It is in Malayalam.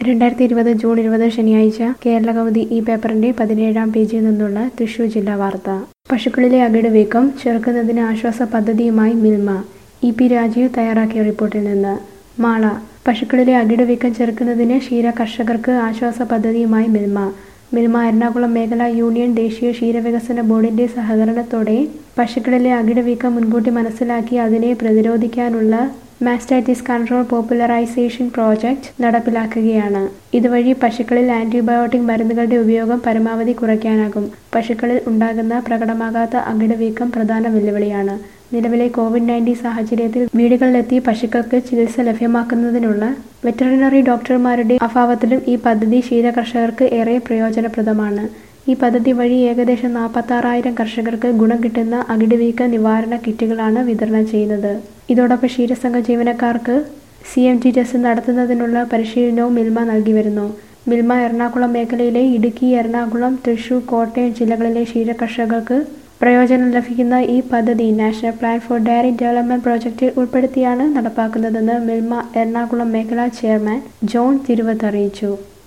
രണ്ടായിരത്തി ഇരുപത് ജൂൺ ഇരുപത് ശനിയാഴ്ച കേരളകൗമുദി ഈ പേപ്പറിന്റെ പതിനേഴാം പേജിൽ നിന്നുള്ള തൃശൂർ ജില്ലാ വാർത്ത പശുക്കളിലെ അകിട് വീക്കം ചെറുക്കുന്നതിന് ആശ്വാസ പദ്ധതിയുമായി മിൽമ ഇ പി രാജീവ് തയ്യാറാക്കിയ റിപ്പോർട്ടിൽ നിന്ന് മാള പശുക്കളിലെ അകിട് വീക്കം ചെറുക്കുന്നതിന് ക്ഷീര കർഷകർക്ക് ആശ്വാസ പദ്ധതിയുമായി മിൽമ മിൽമ എറണാകുളം മേഖലാ യൂണിയൻ ദേശീയ ക്ഷീരവികസന ബോർഡിന്റെ സഹകരണത്തോടെ പശുക്കളിലെ അകിട് വീക്കം മുൻകൂട്ടി മനസ്സിലാക്കി അതിനെ പ്രതിരോധിക്കാനുള്ള മാസ്റ്റൈറ്റിസ് കൺട്രോൾ പോപ്പുലറൈസേഷൻ പ്രോജക്റ്റ് നടപ്പിലാക്കുകയാണ് ഇതുവഴി പശുക്കളിൽ ആന്റിബയോട്ടിക് മരുന്നുകളുടെ ഉപയോഗം പരമാവധി കുറയ്ക്കാനാകും പശുക്കളിൽ ഉണ്ടാകുന്ന പ്രകടമാകാത്ത അകിട് വീക്കം പ്രധാന വെല്ലുവിളിയാണ് നിലവിലെ കോവിഡ് നയൻറ്റീൻ സാഹചര്യത്തിൽ വീടുകളിലെത്തി പശുക്കൾക്ക് ചികിത്സ ലഭ്യമാക്കുന്നതിനുള്ള വെറ്ററിനറി ഡോക്ടർമാരുടെ അഭാവത്തിലും ഈ പദ്ധതി ക്ഷീരകർഷകർക്ക് ഏറെ പ്രയോജനപ്രദമാണ് ഈ പദ്ധതി വഴി ഏകദേശം നാൽപ്പത്താറായിരം കർഷകർക്ക് ഗുണം കിട്ടുന്ന അകിടുവീക്ക നിവാരണ കിറ്റുകളാണ് വിതരണം ചെയ്യുന്നത് ഇതോടൊപ്പം ക്ഷീരസംഘ ജീവനക്കാർക്ക് സി എം ടി ടെസ്റ്റ് നടത്തുന്നതിനുള്ള പരിശീലനവും മിൽമ നൽകി വരുന്നു മിൽമ എറണാകുളം മേഖലയിലെ ഇടുക്കി എറണാകുളം തൃശൂർ കോട്ടയം ജില്ലകളിലെ ക്ഷീരകർഷകർക്ക് പ്രയോജനം ലഭിക്കുന്ന ഈ പദ്ധതി national plan for dairy development പ്രോജക്റ്റിൽ ഉൾപ്പെടുത്തിയാണ് നടപ്പാക്കുന്നതെന്ന് മിൽമ എറണാകുളം മേഖലാ ചെയർമാൻ ജോൺ തിരുവത്ത് അറിയിച്ചു